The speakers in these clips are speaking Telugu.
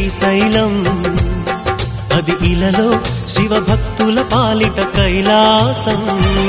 శ్రీశైలం అది ఇలలో శివభక్తుల పాలిట కైలాసం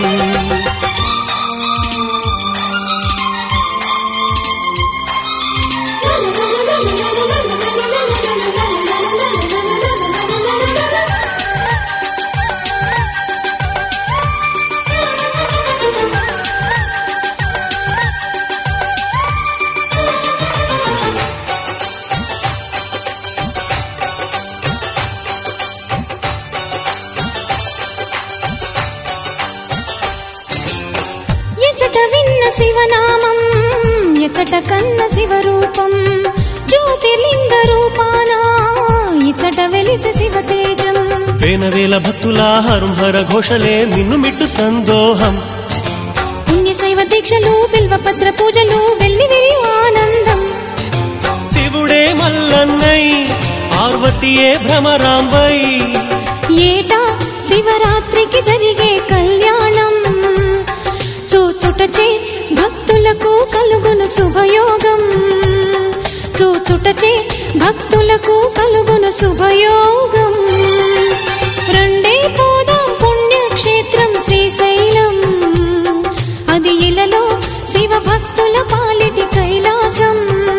ఎచట విన్న శివనామం ఎచట కన్న శివరూపం జ్యోతిర్లింగ రూపానా ఇచట వెలిసి శివ తేజం వేల భక్తుల హరుహర ఘోషలే మిన్నుమిట్టు సందోహం పుణ్య శైవ దీక్షలు బిల్వపత్ర పూజలు వెల్లి విరియు ఆనందం శివుడే మల్లన్నై పార్వతీయే భ్రమరాంబై ఏటా శివరాత్రికి జరిగే కళ్యాణం చూచుటచే భక్తులకు కలుగును శుభయోగం చూచుటచే భక్తులకు కలుగును శుభయోగం రెండే పోదాం పుణ్యక్షేత్రం శ్రీశైలం అది ఇలలో శివ భక్తుల పాలిటి కైలాసం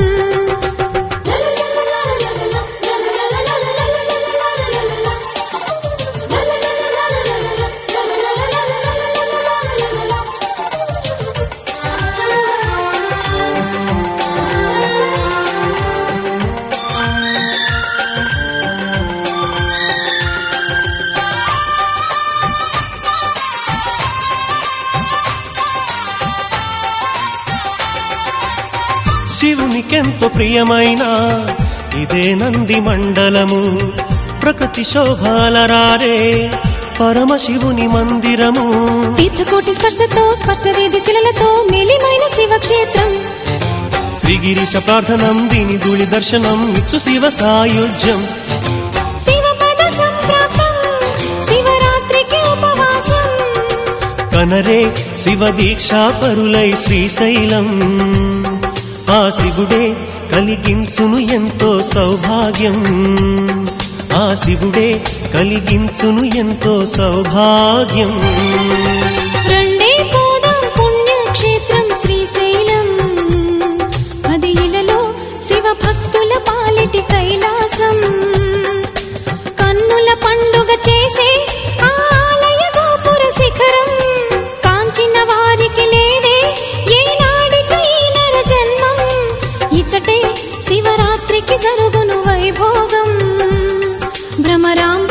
శివునికెంతో ప్రియమైన ఇదే నంది మండలము ప్రకృతి శోభాలరారే పరమశివుని మందిరము తీర్థకోటి స్పర్శతో స్పర్శ వేది శిలలతో మేలిమైన శివక్షేత్రం శ్రీగిరీశ ప్రార్థనం దీని ధూళి దర్శనం ఇచ్చు శివ సాయుధ్యం శివపద సంప్రాప్తం శివరాత్రికి ఉపవాసం కనరే శివ దీక్షా పరులై శ్రీశైలం ఆ శివుడే కలిగించును ఎంతో సౌభాగ్యం ఆ శివుడే కలిగించును ఎంతో సౌభాగ్యం రెండే పోదాం పుణ్యక్షేత్రం శ్రీశైలం అది ఇలలో శివ భక్తుల పాలిటి కైలాసం కన్నుల పండుగ చేసే ఆ ఆలయ గోపుర శిఖరం కాంచిన వారికి లేదే ఏనాడికి ఈ నర జన్మం ఇచ్చటే శివరాత్రికి జరుగును వైభోగం భ్రమరాంబ